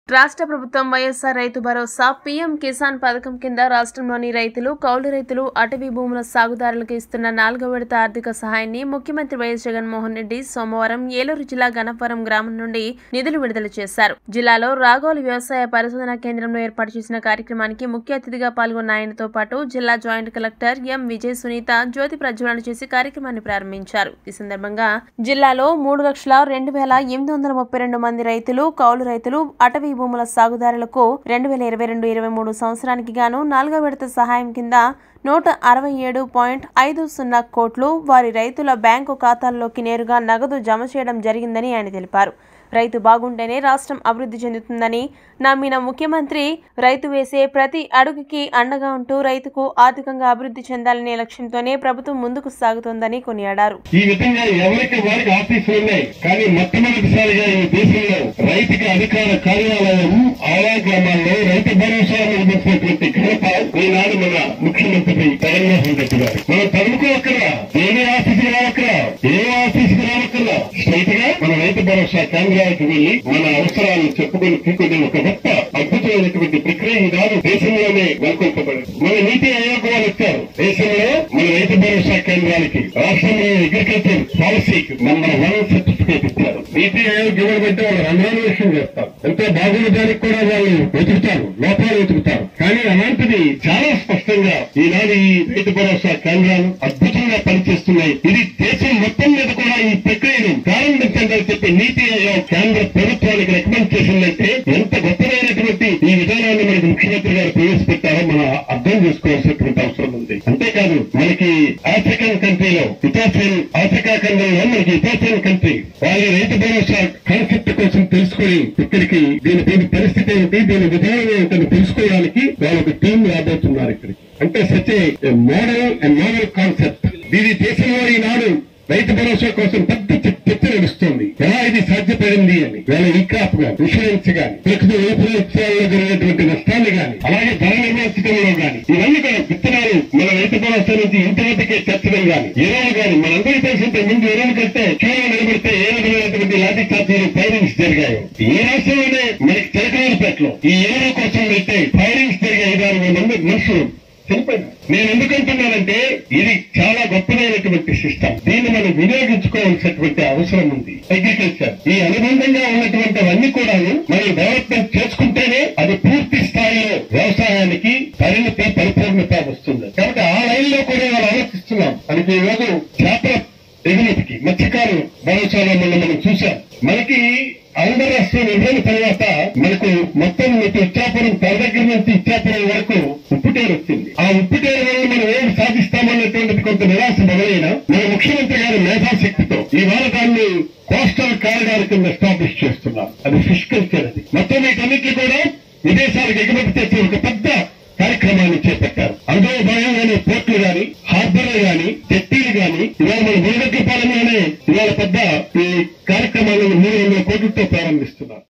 రాష్ట్ర ప్రభుత్వం వైఎస్ఆర్ రైతు భరోసా పీఎం కిసాన్ పథకం కింద రాష్ట్రంలోని రైతులు కౌలు రైతులు అటవీ భూముల సాగుదారులకు ఇస్తున్న నాలుగో విడత ఆర్థిక సహాయాన్ని ముఖ్యమంత్రి వైఎస్ జగన్మోహన్ రెడ్డి సోమవారం ఏలూరు జిల్లా గణపురం గ్రామం నుండి నిధులు విడుదల చేశారు జిల్లాలో రాగోలు వ్యవసాయ పరిశోధనా కేంద్రంలో ఏర్పాటు చేసిన కార్యక్రమానికి ముఖ్య అతిథిగా పాల్గొన్న ఆయనతో పాటు జిల్లా joint collector M Vijay Sunitha జ్యోతి ప్రజ్వలన చేసి కార్యక్రమాన్ని ప్రారంభించారు ఈ సందర్భంగా జిల్లాలో మూడు లక్షల రెండు వేల ఎనిమిది వందల ముప్పై రెండు మంది రైతులు కౌలు రైతులు అటవీ భూముల సాగుదారులకు రెండు వేల ఇరవై రెండు ఇరవై మూడు సంవత్సరానికి గాను నాలుగో విడత సహాయం కింద నూట అరవై ఏడు పాయింట్ ఐదు సున్నా కోట్లు వారి రైతుల బ్యాంకు ఖాతాల్లోకి నేరుగా నగదు జమ చేయడం జరిగిందని ఆయన తెలిపారు రైతు బాగుంటేనే రాష్ట్రం అభివృద్ధి చెందుతుందని నమ్మిన ముఖ్యమంత్రి రైతు వేసే ప్రతి అడుగుకి అండగా ఉంటూ రైతుకు ఆర్థికంగా అభివృద్ధి చెందాలనే లక్ష్యంతోనే ప్రభుత్వం ముందుకు సాగుతోందని కొనియాడారు ఈ విధంగా ఎవరికి వారికి ఆఫీసులు ఉన్నాయి కానీ మొట్టమొదటిసారిగా ఈ దేశంలో రైతుకి అధికార కార్యాలయం ఆయా గ్రామాల్లో రైతు భరోసా నిర్మించినటువంటి ఘనత ఈనాడు మన ముఖ్యమంత్రి జగన్మోహన్ రెడ్డి గారు మనం తరుముకోవక్కర్లా దేని ఆఫీసుకి రావక్కర్లా ఏ ఆఫీసుకి రావక్కర్లా స్ట్రైట్ గా మన రైతు భరోసా కేంద్రాలకు వెళ్లి మన అవసరాలను చెప్పుకొని తీసుకునే ఒక గొప్ప అద్భుతమైనటువంటి ప్రక్రియ ఈనాడు దేశంలోనే నెలకొల్పబడింది మన నీతి ఆయోగ్ వాళ్ళు వచ్చారు దేశంలో మన రైతు భరోసా కేంద్రాలకి రాష్ట్రంలో అగ్రికల్చర్ పాలసీకి నెంబర్ వన్ సర్టిఫికేట్ ఇచ్చారు నీతి ఆయోగ్ ఇవ్వడం వాళ్ళు రంధ్రాన్వేషణ చేస్తారు ఎంతో బాగున్న దానికి కూడా వాళ్ళు వెతుకుతారు లోపాలు వెతుకుతారు కానీ అలాంటిది చాలా స్పష్టంగా ఈనాడు ఈ రైతు భరోసా కేంద్రాలు అద్భుతంగా పనిచేస్తున్నాయి ఇది దేశం మొత్తం మీద కూడా ఈ ప్రక్రియను ప్రారంభించండి అని చెప్పి నీతి ఆయోగ్ కేంద్ర ప్రభుత్వానికి రికమెండ్ చేసిందంటే ఎంత గొప్పదైనటువంటి ఈ విధానాన్ని మనకి ముఖ్యమంత్రి గారు ప్రవేశపెట్టారో మనం అర్థం చేసుకోవాల్సినటువంటి అవసరం ఉంది అంతేకాదు మనకి ఆఫ్రికన్ కంట్రీలో ఇథాఫిన్ ఆఫ్రికా ఖండంలో మనకి ఇథాఫిన్ కంట్రీ వాళ్ళ రైతు భరోసా కాన్సెప్ట్ కోసం తెలుసుకుని ఇక్కడికి దీని దీని పరిస్థితి ఏమిటి దీని విధానం ఏమిటని తెలుసుకోవడానికి వాళ్ళొక టీం రాబోతున్నారు ఇక్కడికి అంటే such a model and novel concept దీని దేశంలో ఈనాడు రైతు భరోసా కోసం పెద్ద చర్చ నడుస్తుంది ఎలా ఇది సాధ్యపడింది అని వేళ ఈ క్రాప్ గాని ఇన్సూరెన్స్ గాని ప్రకృతి వైఫల్యాల్లో జరిగినటువంటి నష్టాన్ని గాని అలాగే ధర నిర్ణయించడంలో గాని ఇవన్నీ కూడా విత్తనాలు మన రైతు భరోసా నుంచి ఇంటి వద్దకే చేర్చడం గాని ఎరువులు గాని మనందరికీ తెలిసింటే ముందు ఎరువులు కంటే క్యూలో నిలబడితే ఏ విధమైనటువంటి లాఠీ చార్జీలు ఫైరింగ్స్ జరిగాయో ఈ రాష్ట్రంలోనే మనకి చిలకలపేటలో ఈ ఎరువుల కోసం అయితే ఫైరింగ్స్ జరిగే ఐదారు వేల మంది మనుషులు చనిపోయినారు నేను ఎందుకంటున్నానంటే ఇది చాలా గొప్పదైనటువంటి సిస్టమ్ దీన్ని మనం వినియోగించుకోవాల్సినటువంటి అవసరం ఉంది అగ్రికల్చర్ ఈ అనుబంధంగా ఉన్నటువంటివన్నీ కూడా మనం డెవలప్మెంట్ చేసుకుంటేనే అది పూర్తి స్థాయిలో వ్యవసాయానికి పరిణతి పరిపూర్ణత వస్తుంది కాబట్టి ఆ లైన్ లో కూడా మనం ఆలోచిస్తున్నాం మనకి ఈ రోజు చేపల ఎగుమతికి మత్స్యకారు భరోసాలో మొన్న మనం చూసాం మనకి ఆంధ్ర రాష్ట్రం విభజన తర్వాత మనకు మొత్తం ఇటు ఇచ్చాపురం తల దగ్గర నుంచి ఇచ్చాపురం వరకు ఉప్పుటేరు వచ్చింది ఆ ఉప్పుటేరు వల్ల మనం ఏం సాధిస్తామన్నటువంటిది కొంత నిరాశ మొదలైన మన ముఖ్యమంత్రి గారి మేధాశక్తితో ఇవాళ దాన్ని కోస్టల్ కారిడార్ కింద ఎస్టాబ్లిష్ చేస్తున్నారు అది ఫిష్ కల్చర్ అది మొత్తం వీటన్నిటి కూడా విదేశాలకు ఎగుమతి చేసే ఒక పెద్ద కార్యక్రమాన్ని చేపట్టారు అందులో భాగంగానే పోర్టులు గాని హార్బర్లు గాని జట్టీలు గాని ఇవాళ మన గురుగట్ల పాలనలోనే ఇవాళ పెద్ద ఈ కార్యక్రమాలను మూడు వందల కోట్లతో ప్రారంభిస్తున్నారు